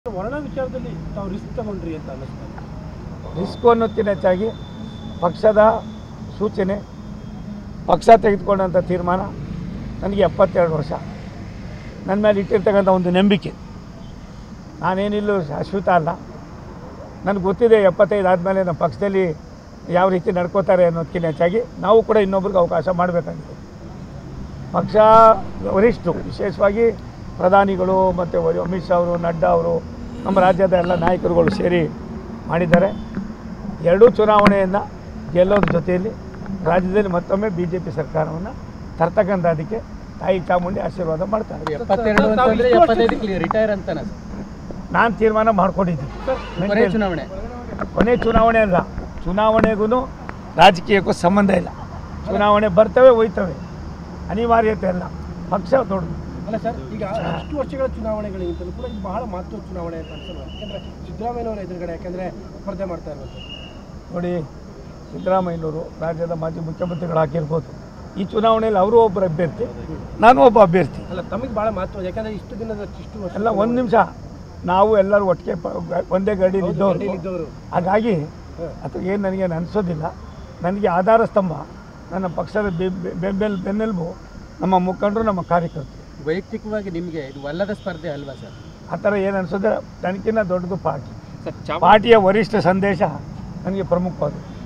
ವರ್ಣ ವಿಚಾರದಲ್ಲಿ ತಾವು ರಿಸ್ಕ್ ತಗೊಂಡ್ರಿ ಅಂತ ಅನ್ನಿಸ್ತಾ ಇದೆ. ರಿಸ್ಕು ಅನ್ನೋದಕ್ಕಿಂತ ಹೆಚ್ಚಾಗಿ ಪಕ್ಷದ ಸೂಚನೆ ಪಕ್ಷ ತೆಗೆದುಕೊಂಡಂಥ ತೀರ್ಮಾನ ನನಗೆ ಎಪ್ಪತ್ತೆರಡು ವರ್ಷ ನನ್ನ ಮೇಲೆ ಇಟ್ಟಿರ್ತಕ್ಕಂಥ ಒಂದು ನಂಬಿಕೆ ನಾನೇನಿಲ್ಲೂ ಶಾಶ್ವತ ಅಲ್ಲ ನನಗೆ ಗೊತ್ತಿದೆ ಎಪ್ಪತ್ತೈದು ಆದಮೇಲೆ ನಮ್ಮ ಪಕ್ಷದಲ್ಲಿ ಯಾವ ರೀತಿ ನಡ್ಕೋತಾರೆ ಅನ್ನೋದಕ್ಕಿಂತ ಹೆಚ್ಚಾಗಿ ನಾವು ಕೂಡ ಇನ್ನೊಬ್ರಿಗೆ ಅವಕಾಶ ಮಾಡಬೇಕಾಗಿದೆ ಪಕ್ಷ ವರಿಷ್ಠರು ವಿಶೇಷವಾಗಿ ಪ್ರಧಾನಿಗಳು ಮತ್ತು ಅಮಿತ್ ಶಾ ಅವರು ನಡ್ಡಾ ಅವರು ನಮ್ಮ ರಾಜ್ಯದ ಎಲ್ಲ ನಾಯಕರುಗಳು ಸೇರಿ ಮಾಡಿದ್ದಾರೆ ಎರಡೂ ಚುನಾವಣೆಯನ್ನು ಗೆಲ್ಲೋದ್ರ ಜೊತೆಯಲ್ಲಿ ರಾಜ್ಯದಲ್ಲಿ ಮತ್ತೊಮ್ಮೆ ಬಿ ಜೆ ಪಿ ಸರ್ಕಾರವನ್ನು ತರ್ತಕ್ಕಂಥದ್ದಕ್ಕೆ ತಾಯಿ ಚಾಮುಂಡಿ ಆಶೀರ್ವಾದ ಮಾಡ್ತಾರೆ ಎಪ್ಪತ್ತೆರಡು ಅಂತಂದ್ರೆ ಎಪ್ಪತ್ತೈದಕ್ಕೆ ರಿಟೈರ್ ಅಂತಾನೆ ಸರ್ ನಾನು ತೀರ್ಮಾನ ಮಾಡ್ಕೊಂಡಿದ್ದೀನಿ ಕೊನೆ ಚುನಾವಣೆ ಕೊನೆ ಚುನಾವಣೆ ಅಲ್ಲ ಚುನಾವಣೆಗೂ ರಾಜಕೀಯಕ್ಕೂ ಸಂಬಂಧ ಇಲ್ಲ ಚುನಾವಣೆ ಬರ್ತವೆ ಹೋಯ್ತವೆ ಅನಿವಾರ್ಯತೆ ಅಲ್ಲ ಪಕ್ಷ ದೊಡ್ಡದು ಅಲ್ಲ ಸರ್ ಈಗ ಅಷ್ಟು ವರ್ಷಗಳ ಚುನಾವಣೆಗಳಿಗಿಂತಲೂ ಕೂಡ ಇದು ಬಹಳ ಮಹತ್ವದ ಚುನಾವಣೆ ಅಂತ ಅನ್ಸಲ್ಲ ಯಾಕಂದ್ರೆ ಸಿದ್ದರಾಮಯ್ಯನವರ ಎದುರುಗಡೆ ಯಾಕಂದ್ರೆ ಸ್ಪರ್ಧೆ ಮಾಡ್ತಾ ಇರೋದು ನೋಡಿ ಸಿದ್ದರಾಮಯ್ಯನವರು ರಾಜ್ಯದ ಮಾಜಿ ಮುಖ್ಯಮಂತ್ರಿಗಳಾಗಿರ್ಬೋದು ಈ ಚುನಾವಣೆಯಲ್ಲಿ ಅವರು ಒಬ್ಬರು ಅಭ್ಯರ್ಥಿ ನಾನು ಒಬ್ಬ ಅಭ್ಯರ್ಥಿ ಅಲ್ಲ ತಮಗೆ ಬಹಳ ಮಹತ್ವ ಯಾಕಂದ್ರೆ ಇಷ್ಟು ದಿನದ ಇಷ್ಟು ವರ್ಷ ಎಲ್ಲ ಒಂದು ನಿಮಿಷ ನಾವು ಎಲ್ಲರೂ ಒಟ್ಟಿಗೆ ಪ- ಒಂದೇ ಗಾಡಿಯಲ್ಲಿ ಇದ್ದವರು ಇದ್ದವರು ಹಾಗಾಗಿ ಅಥವಾ ಏನು ನನಗೇನು ಅನಿಸೋದಿಲ್ಲ ನನಗೆ ಆಧಾರ ಸ್ತಂಭ ನನ್ನ ಪಕ್ಷದ ಬೆ- ಬೆ- ಬೆಂಬೆಲ್ ಬೆನ್ನೆಲುಬು ನಮ್ಮ ಮುಖಂಡರು ನಮ್ಮ ಕಾರ್ಯಕರ್ತರು ವೈಯಕ್ತಿಕವಾಗಿ ನಿಮಗೆ ಇದು ಒಲ್ಲದ ಸ್ಪರ್ಧೆ ಅಲ್ವಾ ಸರ್ ಆ ಥರ ಏನು ಅನಿಸೋದ್ರೆ ನನಗಿನ್ನ ದೊಡ್ಡದು ಪಾರ್ಟಿ ಸರ್ ಪಾರ್ಟಿಯ ವರಿಷ್ಠ ಸಂದೇಶ ನನಗೆ ಪ್ರಮುಖವಾದದ್ದು